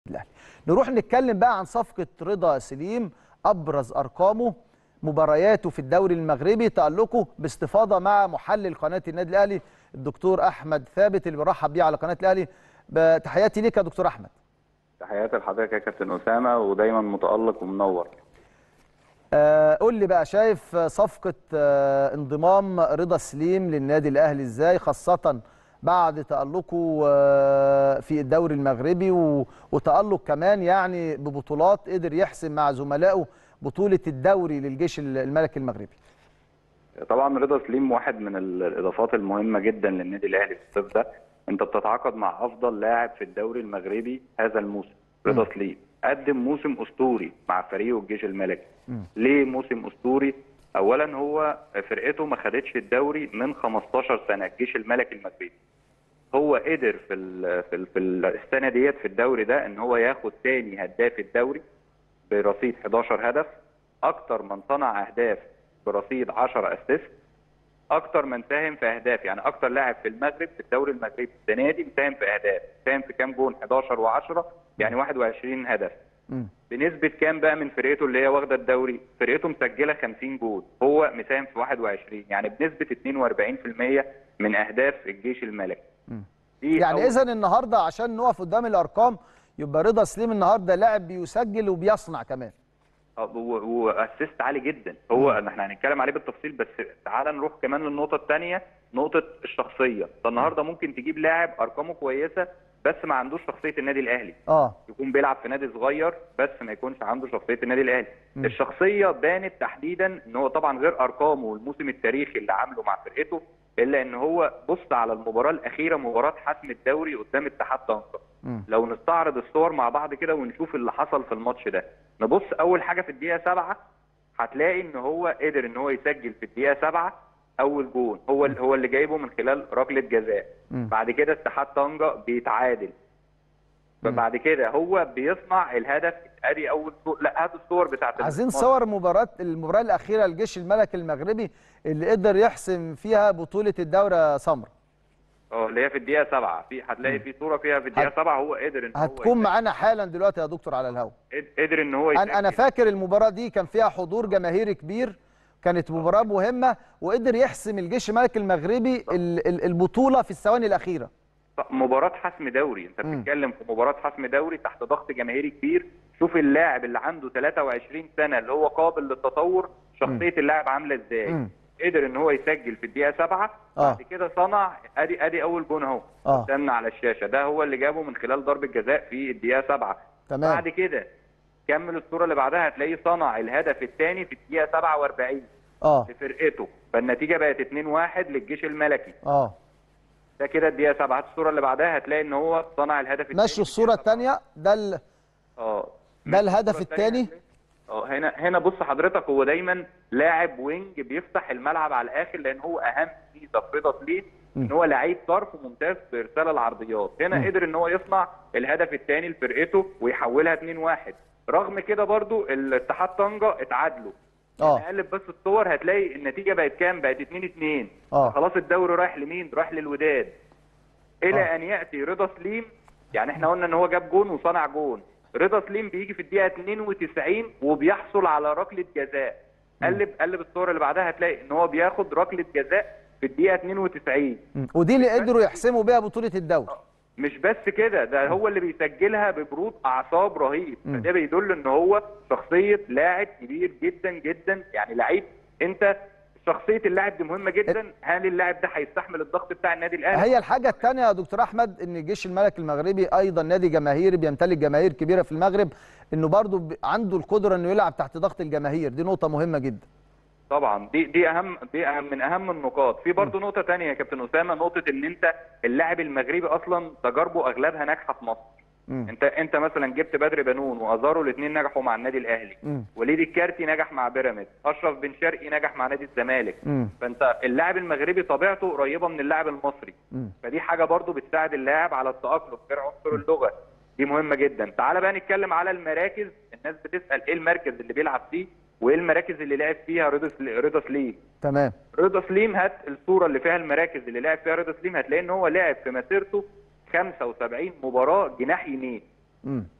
الاهلي نروح نتكلم بقى عن صفقه رضا سليم ابرز ارقامه مبارياته في الدوري المغربي تألقه باستفاضه مع محلل قناه النادي الاهلي الدكتور احمد ثابت اللي برحب بيه على قناه الاهلي تحياتي ليك يا دكتور احمد تحياتي لحضرتك يا كابتن اسامه ودايما متالق ومنور آه قول لي بقى شايف صفقه آه انضمام رضا سليم للنادي الاهلي ازاي خاصه بعد تألقه آه في الدوري المغربي وتألق كمان يعني ببطولات قدر يحسم مع زملائه بطولة الدوري للجيش الملكي المغربي طبعا رضا سليم واحد من الإضافات المهمة جدا للنادي الأهلي في الصيف ده أنت بتتعاقد مع أفضل لاعب في الدوري المغربي هذا الموسم رضا سليم قدم موسم أسطوري مع فريقه الجيش الملكي م. ليه موسم أسطوري؟ أولا هو فرقته ما خدتش الدوري من 15 سنة الجيش الملكي المغربي هو قدر في ال في, ال في السنه ديت في الدوري ده ان هو ياخد ثاني هداف الدوري برصيد 11 هدف اكتر من صنع اهداف برصيد 10 اسيست اكتر من ساهم في اهداف يعني اكتر لاعب في المغرب في الدوري المغربي السنه دي مساهم في اهداف ساهم في كام جون 11 و10 يعني 21 هدف م. بنسبه كام بقى من فرقته اللي هي واخده الدوري فرقته مسجله 50 جول هو مساهم في 21 يعني بنسبه 42% من اهداف الجيش الملكي يعني اذا النهارده عشان نقف قدام الارقام يبقى رضا سليم النهارده لاعب بيسجل وبيصنع كمان واسيست عالي جدا هو احنا هنتكلم عليه بالتفصيل بس تعال نروح كمان للنقطه الثانيه نقطه الشخصيه انت النهارده ممكن تجيب لاعب ارقامه كويسه بس ما عندوش شخصيه النادي الاهلي اه يكون بيلعب في نادي صغير بس ما يكونش عنده شخصيه النادي الاهلي م. الشخصيه بانت تحديدا ان هو طبعا غير ارقامه والموسم التاريخي اللي عامله مع فرقته الا ان هو بص على المباراه الاخيره مباراه حسم الدوري قدام اتحاد طنطا لو نستعرض الصور مع بعض كده ونشوف اللي حصل في الماتش ده نبص اول حاجه في الدقيقه سبعة هتلاقي ان هو قدر ان هو يسجل في الدقيقه سبعة اول جون هو م. هو اللي جايبه من خلال ركله جزاء بعد كده اتحاد طنجه بيتعادل فبعد كده هو بيصنع الهدف ادي اول صور لا هات الصور بتاعت عايزين صور مباراه المباراه الاخيره الجيش الملكي المغربي اللي قدر يحسم فيها بطوله الدوره سمر اه اللي هي في الدقيقه 7 في هتلاقي في صوره فيها في الدقيقه 7 هو قدر ان هو هتكون معانا حالا دلوقتي يا دكتور على الهواء قدر ان هو انا انا فاكر المباراه دي كان فيها حضور جماهيري كبير كانت مباراه مهمه وقدر يحسم الجيش الملكي المغربي البطوله في الثواني الاخيره مباراه حسم دوري انت بتتكلم في مباراه حسم دوري تحت ضغط جماهيري كبير شوف اللاعب اللي عنده 23 سنه اللي هو قابل للتطور شخصيه اللاعب عامله ازاي م. قدر ان هو يسجل في الدقيقه 7 آه. بعد كده صنع ادي ادي اول جون اهو قدامنا على الشاشه ده هو اللي جابه من خلال ضربه جزاء في الدقيقه 7 تمام بعد كده كمل الصوره اللي بعدها هتلاقيه صنع الهدف الثاني في الدقيقه 47 اه لفرقته فالنتيجه بقت 2-1 للجيش الملكي اه ده كده الدقيقه 7 هات الصوره اللي بعدها هتلاقي ان هو صنع الهدف الثاني ماشي الصوره الثانيه ده ال... اه ده الهدف الثاني اه هنا هنا بص حضرتك هو دايما لاعب وينج بيفتح الملعب على الاخر لان هو اهم ميزه في رضا سليم ان هو لعيب طرف ممتاز في ارسال العرضيات هنا م. قدر ان هو يصنع الهدف الثاني لفرقته ويحولها 2-1 رغم كده برضو الاتحاد طنجه اتعادلوا اه قلب بس الصور هتلاقي النتيجه بقت كام بقت 2 2 اه خلاص الدوري رايح لمين رايح للوداد الى آه. ان ياتي رضا سليم يعني احنا قلنا ان هو جاب جون وصنع جون رضا سليم بيجي في الدقيقه 92 وبيحصل على ركله جزاء قلب قلب الصوره اللي بعدها هتلاقي ان هو بياخد ركله جزاء في الدقيقه 92 ودي اللي قدروا يحسموا بيها بطوله الدوري مش بس كده ده هو اللي بيسجلها ببرود اعصاب رهيب فده بيدل ان هو شخصيه لاعب كبير جدا جدا يعني لعيب انت شخصيه اللاعب دي مهمه جدا هل اللاعب ده هيستحمل الضغط بتاع النادي الاهلي هي الحاجه الثانيه يا دكتور احمد ان الجيش الملكي المغربي ايضا نادي جماهيري بيمتلك جماهير كبيره في المغرب انه برضه عنده القدره انه يلعب تحت ضغط الجماهير دي نقطه مهمه جدا طبعا دي دي اهم دي أهم من اهم النقاط في برضه نقطه ثانيه يا كابتن اسامه نقطه ان انت اللاعب المغربي اصلا تجاربه اغلبها ناجحه في مصر مم. انت انت مثلا جبت بدر بنون وازارو الاثنين نجحوا مع النادي الاهلي مم. وليد الكارتي نجح مع بيراميدز اشرف بن شرقي نجح مع نادي الزمالك مم. فانت اللاعب المغربي طبيعته قريبه من اللاعب المصري مم. فدي حاجه برضو بتساعد اللاعب على التاقلم غير عنصر اللغه دي مهمه جدا تعال بقى نتكلم على المراكز الناس بتسال ايه المركز اللي بيلعب فيه وايه المراكز اللي لعب فيها رضا سليم رضا سليم تمام رضا سليم هات الصوره اللي فيها المراكز اللي لعب فيها رضا سليم هتلاقي ان هو لعب في مسيرته 75 مباراه جناح يمين امم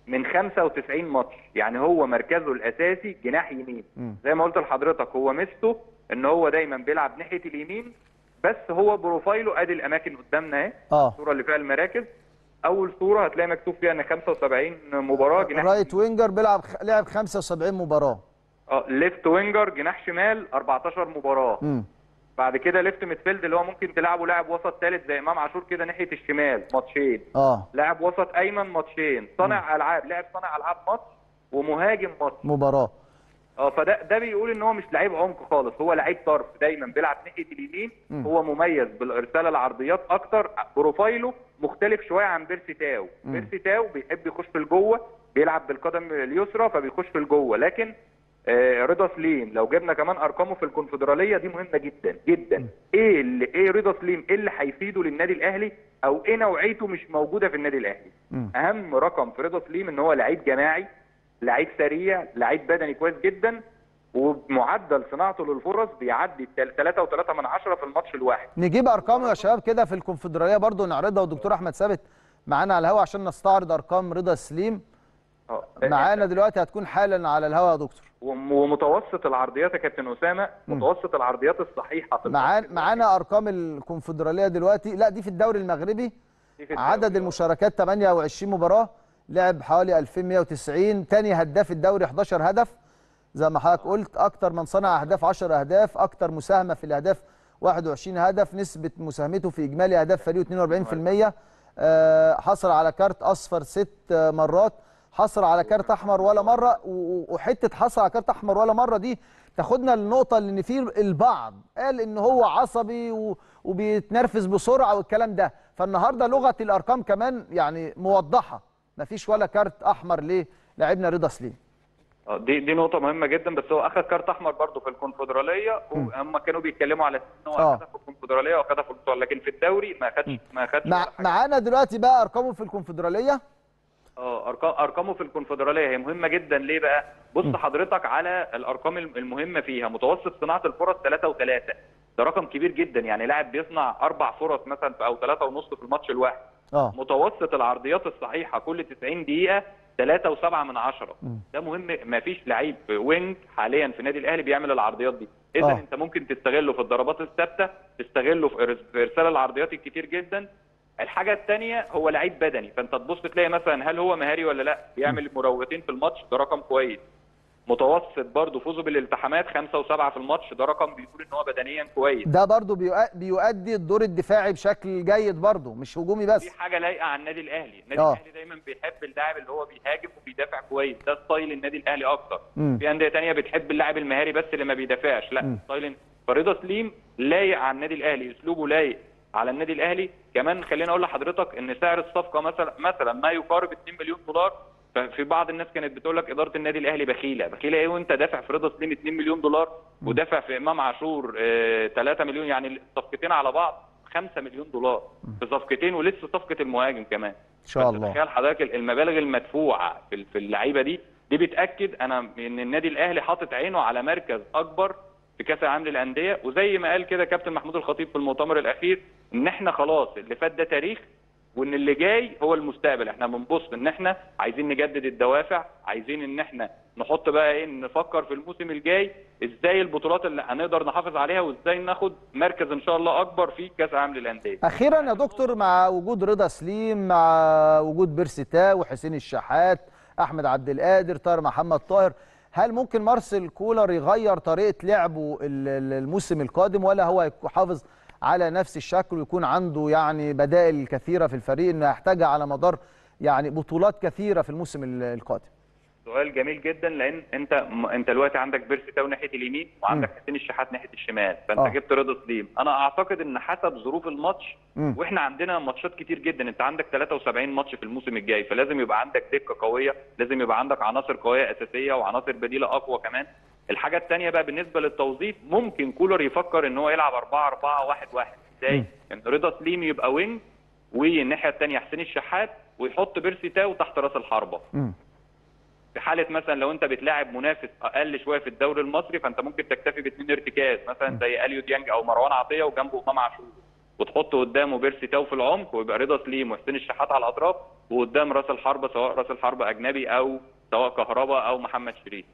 من 95 ماتش يعني هو مركزه الاساسي جناح يمين مم. زي ما قلت لحضرتك هو ميزته ان هو دايما بيلعب ناحيه اليمين بس هو بروفايله ادي الاماكن قدامنا اهي اه الصوره اللي فيها المراكز اول صوره هتلاقي مكتوب فيها ان 75 مباراه جناح رايت وينجر بيلعب لعب 75 مباراه اه ليفت وينجر جناح شمال 14 مباراه امم بعد كده ليفت ميدفيلد اللي هو ممكن تلعبه لاعب وسط ثالث زي امام عاشور كده ناحيه الشمال ماتشين اه لاعب وسط ايمن ماتشين صانع العاب لاعب صانع العاب ماتش ومهاجم ماتش مباراه اه فده ده بيقول ان هو مش لعيب عمق خالص هو لعيب طرف دايما بيلعب ناحيه اليمين مم. هو مميز بالارسال العرضيات اكتر بروفايله مختلف شويه عن بيرسي تاو مم. بيرسي تاو بيحب يخش لجوه بيلعب بالقدم اليسرى فبيخش لجوه لكن آه، رضا سليم لو جبنا كمان ارقامه في الكونفدراليه دي مهمه جدا جدا ايه اللي ايه رضا سليم ايه اللي هيفيده للنادي الاهلي او ايه نوعيته مش موجوده في النادي الاهلي مم. اهم رقم في رضا سليم ان هو لعيب جماعي لعيب سريع لعيب بدني كويس جدا ومعدل صناعته للفرص بيعدي 3 و3 من عشرة في الماتش الواحد نجيب ارقامه يا شباب كده في الكونفدراليه برضو نعرضها والدكتور احمد ثابت معانا على الهواء عشان نستعرض ارقام رضا سليم اه معانا دلوقتي هتكون حالا على الهواء يا دكتور وم- ومتوسط العرضيات يا كابتن اسامه مم. متوسط العرضيات الصحيحه في معانا الماتش معانا ارقام الكونفدراليه دلوقتي لا دي في الدوري المغربي دي في عدد الدوري. المشاركات 28 مباراه لعب حوالي 2190 تاني هداف الدوري 11 هدف زي ما حضرتك قلت اكتر من صنع اهداف 10 اهداف اكتر مساهمه في الاهداف 21 هدف نسبه مساهمته في اجمالي اهداف فريقه 42% آه، حصل على كارت اصفر ست آه، مرات حصل على كارت احمر ولا مره و- و- وحته حصل على كارت احمر ولا مره دي تاخدنا للنقطه اللي ان في البعض قال ان هو عصبي و- وبيتنرفز بسرعه والكلام ده فالنهارده لغه الارقام كمان يعني موضحه مفيش ولا كارت احمر ليه لاعبنا رضا سليم اه دي دي نقطة مهمة جدا بس هو أخذ كارت أحمر برضه في الكونفدرالية وهم كانوا بيتكلموا على إن هو اه. أخذها في الكونفدرالية وأخذها في البطولة لكن في الدوري ما أخدش ما أخدش مع ولا حاجة. معانا دلوقتي بقى ارقامه في الكونفدراليه اه ارقام ارقامه في الكونفدراليه هي مهمه جدا ليه بقى؟ بص حضرتك على الارقام الم- المهمه فيها متوسط صناعه الفرص 3 و3 ده رقم كبير جدا يعني لاعب بيصنع اربع فرص مثلا في- او 3 ونص في الماتش الواحد اه متوسط العرضيات الصحيحه كل 90 دقيقه 3 و7 من عشرة مم. ده مهم ما فيش لعيب وينج حاليا في النادي الاهلي بيعمل العرضيات دي اذا آه. انت ممكن تستغله في الضربات الثابته تستغله في إرس- في ارسال العرضيات الكتير جدا الحاجه الثانيه هو لعيب بدني فانت تبص تلاقي مثلا هل هو مهاري ولا لا بيعمل مراوغتين في الماتش ده رقم كويس متوسط برضه فوزه بالالتحامات خمسة وسبعة في الماتش ده رقم بيقول ان هو بدنيا كويس ده برضو بيؤ- بيؤدي الدور الدفاعي بشكل جيد برضو مش هجومي دي بس حاجه لايقه على النادي الاهلي النادي آه. الاهلي دايما بيحب اللاعب اللي هو بيهاجم وبيدافع كويس ده ستايل النادي الاهلي اكتر مم. في انديه تانية بتحب اللاعب المهاري بس اللي ما بيدافعش لا مم. ستايل فرضا سليم لايق على النادي الاهلي اسلوبه لايق على النادي الاهلي كمان خليني اقول لحضرتك ان سعر الصفقه مثلا مثلا ما يقارب 2 مليون دولار ففي بعض الناس كانت بتقول لك اداره النادي الاهلي بخيله بخيله ايه وانت دافع في رضا سليم 2 مليون دولار ودافع في امام عاشور آه 3 مليون يعني الصفقتين على بعض 5 مليون دولار في صفقتين ولسه صفقه المهاجم كمان ان شاء فأنت الله تخيل حضرتك المبالغ المدفوعه في في اللعيبه دي دي بتاكد انا ان النادي الاهلي حاطط عينه على مركز اكبر في كاس العالم للانديه وزي ما قال كده كابتن محمود الخطيب في المؤتمر الاخير ان احنا خلاص اللي فات ده تاريخ وان اللي جاي هو المستقبل احنا بنبص ان احنا عايزين نجدد الدوافع عايزين ان احنا نحط بقى ايه نفكر في الموسم الجاي ازاي البطولات اللي هنقدر نحافظ عليها وازاي ناخد مركز ان شاء الله اكبر في كاس العالم للانديه اخيرا يا دكتور مع وجود رضا سليم مع وجود بيرسي تاو وحسين الشحات احمد عبد القادر طاهر محمد طاهر هل ممكن مارسيل كولر يغير طريقه لعبه ال- ال- الموسم القادم ولا هو يحافظ على نفس الشكل ويكون عنده يعني بدائل كثيره في الفريق انه يحتاجها على مدار يعني بطولات كثيره في الموسم ال- القادم سؤال جميل جدا لان انت م... انت دلوقتي عندك بيرسي تاو ناحيه اليمين وعندك حسين الشحات ناحيه الشمال فانت آه. جبت رضا سليم انا اعتقد ان حسب ظروف الماتش مم. واحنا عندنا ماتشات كتير جدا انت عندك 73 ماتش في الموسم الجاي فلازم يبقى عندك دكه قويه لازم يبقى عندك عناصر قويه اساسيه وعناصر بديله اقوى كمان الحاجه الثانيه بقى بالنسبه للتوظيف ممكن كولر يفكر ان هو يلعب 4 4 1 1 ازاي مم. يعني رضا سليم يبقى وينج والناحيه الثانيه حسين الشحات ويحط بيرسي تاو تحت راس الحربه مم. في حاله مثلا لو انت بتلاعب منافس اقل شويه في الدوري المصري فانت ممكن تكتفي باثنين ارتكاز مثلا زي اليو ديانج او مروان عطيه وجنبه امام عاشور وتحط قدامه بيرسي تاو في العمق ويبقى رضا سليم وحسين الشحات على الاطراف وقدام راس الحربه سواء راس الحربه اجنبي او سواء كهربا او محمد شريف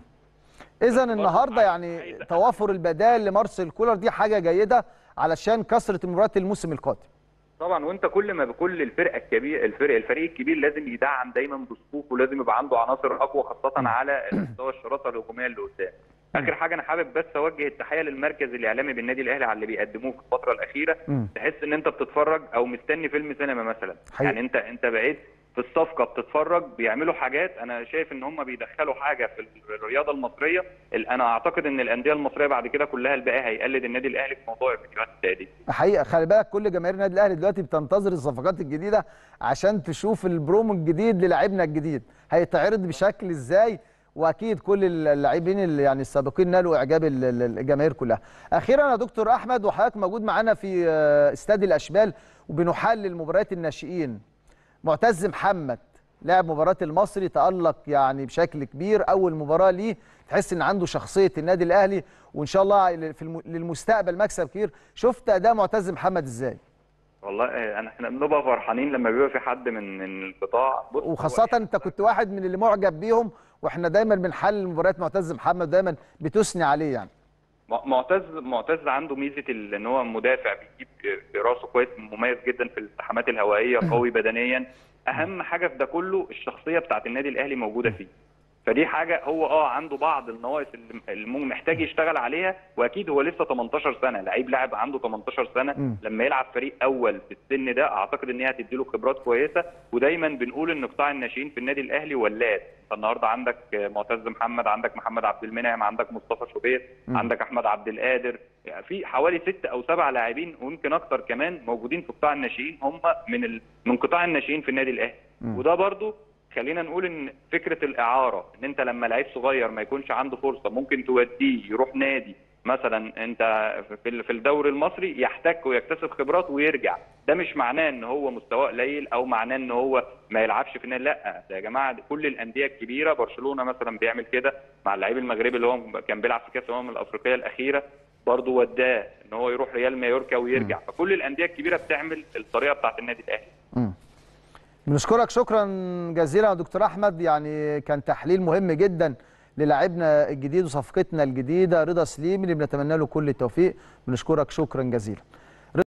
اذا النهارده يعني توافر البدائل لمارسيل كولر دي حاجه جيده علشان كثره المباريات الموسم القادم طبعا وانت كل ما بكل الفرقه الكبير الفرق الفريق الكبير لازم يدعم دايما بصفوفه ولازم يبقى عنده عناصر اقوى خاصه على مستوى الشراسه الهجوميه اللي قدام اخر حاجه انا حابب بس اوجه التحيه للمركز الاعلامي بالنادي الاهلي على اللي بيقدموه في الفتره الاخيره مم. تحس ان انت بتتفرج او مستني فيلم سينما مثلا حقيقي. يعني انت انت بقيت في الصفقه بتتفرج بيعملوا حاجات انا شايف ان هم بيدخلوا حاجه في الرياضه المصريه ال- انا اعتقد ان الانديه المصريه بعد كده كلها الباقي هيقلد النادي الاهلي في موضوع الفيديوهات التأديب حقيقه خلي بالك كل جماهير النادي الاهلي دلوقتي بتنتظر الصفقات الجديده عشان تشوف البرومو الجديد للاعبنا الجديد هيتعرض بشكل ازاي واكيد كل اللاعبين اللي يعني السابقين نالوا اعجاب ال- ال- الجماهير كلها اخيرا يا دكتور احمد وحضرتك موجود معانا في آه، استاد الاشبال وبنحلل مباريات الناشئين معتز محمد لاعب مباراة المصري تألق يعني بشكل كبير أول مباراة ليه تحس إن عنده شخصية النادي الأهلي وإن شاء الله في الم... للمستقبل مكسب كبير شفت أداء معتز محمد إزاي والله آه، انا احنا بنبقى فرحانين لما بيبقى في حد من من القطاع بص، هو وخاصة أنت كنت واحد من اللي معجب بيهم وإحنا دايما بنحلل مباريات معتز محمد دايما بتثني عليه يعني م- معتز معتز عنده ميزه ال- ان هو مدافع بيجيب براسه كويس مميز جدا في الالتحامات الهوائيه قوي بدنيا اهم حاجه في ده كله الشخصيه بتاعت النادي الاهلي موجوده فيه فدي حاجه هو اه عنده بعض النواقص اللي اللي مم- محتاج يشتغل عليها واكيد هو لسه 18 سنه لعيب لاعب عنده 18 سنه مم. لما يلعب فريق اول في السن ده اعتقد ان هي هتديله خبرات كويسه ودايما بنقول ان قطاع الناشئين في النادي الاهلي ولاد فالنهارده عندك معتز محمد عندك محمد عبد المنعم عندك مصطفى شوبير مم. عندك احمد عبد القادر يعني في حوالي ست او سبع لاعبين ويمكن اكتر كمان موجودين في قطاع الناشئين هم من ال... من قطاع الناشئين في النادي الاهلي مم. وده برضو خلينا نقول ان فكره الاعاره ان انت لما لعيب صغير ما يكونش عنده فرصه ممكن توديه يروح نادي مثلا انت في ال- في الدوري المصري يحتك ويكتسب خبرات ويرجع ده مش معناه ان هو مستواه قليل او معناه ان هو ما يلعبش في النادي لا ده يا جماعه كل الانديه الكبيره برشلونه مثلا بيعمل كده مع اللعيب المغربي اللي هو كان بيلعب في كاس الامم الافريقيه الاخيره برضه وداه ان هو يروح ريال مايوركا ويرجع فكل الانديه الكبيره بتعمل الطريقه بتاعت النادي الاهلي مم. بنشكرك شكرا جزيلا يا دكتور احمد يعني كان تحليل مهم جدا للاعبنا الجديد وصفقتنا الجديده رضا سليم اللي بنتمنى له كل التوفيق بنشكرك شكرا جزيلا